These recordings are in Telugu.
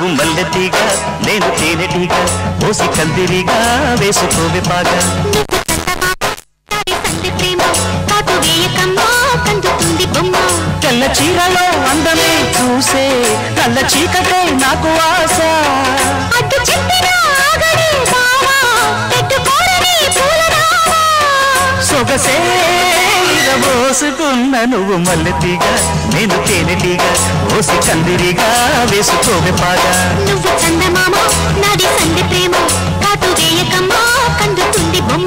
నువ్వు మల్లెతీగా నేను తేనెటీగా పోసి కందిరిగా వేసుకోవే బాగా తాడి సంధి ప్రేమ కాటు వేయకమ్మా కందుతుంది బొమ్మ తెల్ల చీరలో అందమే చూసే నల్ల చీకటే నాకు ఆశ అడ్డు చెప్పిన ఆగడే బావా పెట్టుకోరని పూలరావా సొగసే పోసుకున్న నువ్వు మల్లెతీగా నేను తేనెటీగా పోసి కందిరిగా వేసుకోవే బాగా నువ్వు చందమామ నాది సంధి ప్రేమ కాటు వేయకమ్మా కందుతుంది బొమ్మ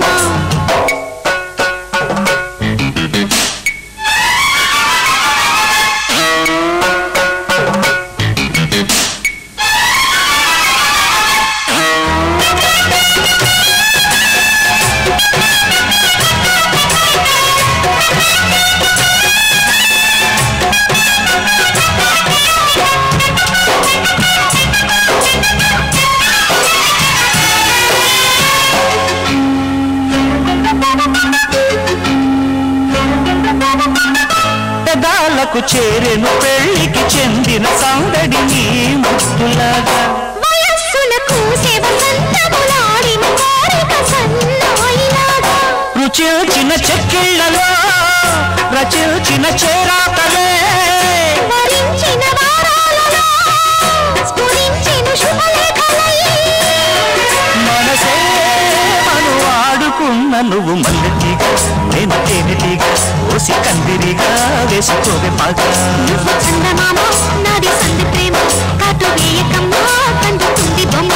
పెదాలకు చేరెను పెళ్లికి చెందిన సందడి నీ ముద్దులాగా వయస్సులకు సేవసంతములాడిన కోరిక సన్నాయిలాగా రుచిల్చిన చెక్కిళ్లలో రచిల్చిన చేరాతలే వరించిన వారాలలో స్ఫురించిన శుభలేఖలై మనసే మను ఆడుకున్న నువ్వు మల్లెతీగా నేను తేనెటీగా ఓసి కందిరిగా వేసుకోవే బాగా నువ్వు చందమామ నాది సంధి ప్రేమ కాటు వేయకమ్మా కందుతుంది బొమ్మ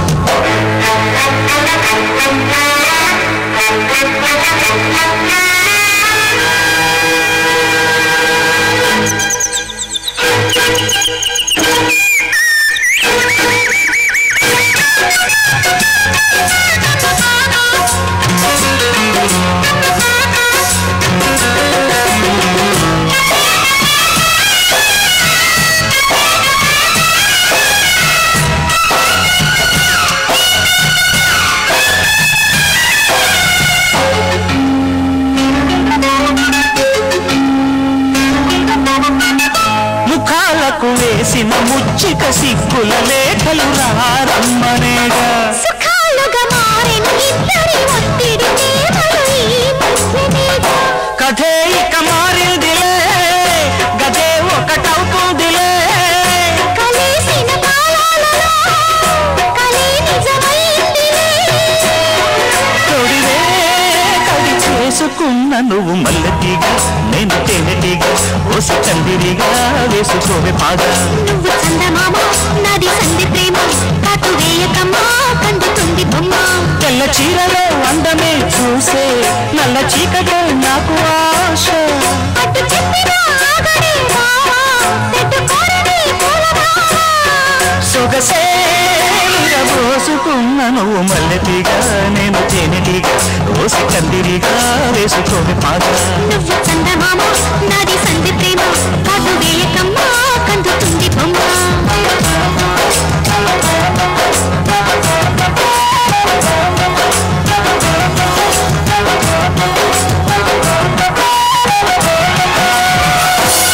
ముఖాలకు వేసిన ముచ్చిక సిగ్గుల లేఖలు రారమ్మనేగా సుఖాలుగా మారెను ఇద్దరి ఒత్తిడి ప్రేమలు ఈ మధ్యనేగా కథే ఇక మారిందిలే గదే ఒకటవుతుందిలే కలిసిన కాలాలలో కలి నిజమైందిలే తొడివే కడి చేసుకున్న నువ్వు మల్లెతీగా నేను తేనెటీగా ఓసి చందిరిగా వేసుకోవే బాగా నువ్వు చందమామ నాది సంధి ప్రేమ కాటు వేయకమ్మా కందుతుంది బొమ్మ తెల్ల చీరలో అందమే చూసే నల్ల చీకటే నాకు ఆశ అటు చెప్పిన ఆగడే బావా పెట్టుకోరని పూలరావా సొగసే పోసుకున్న నువ్వు మల్లెతీగా నేను తేనెటీగా ఓసి కందిరిగా వేసుకోవే బాగా నువ్వు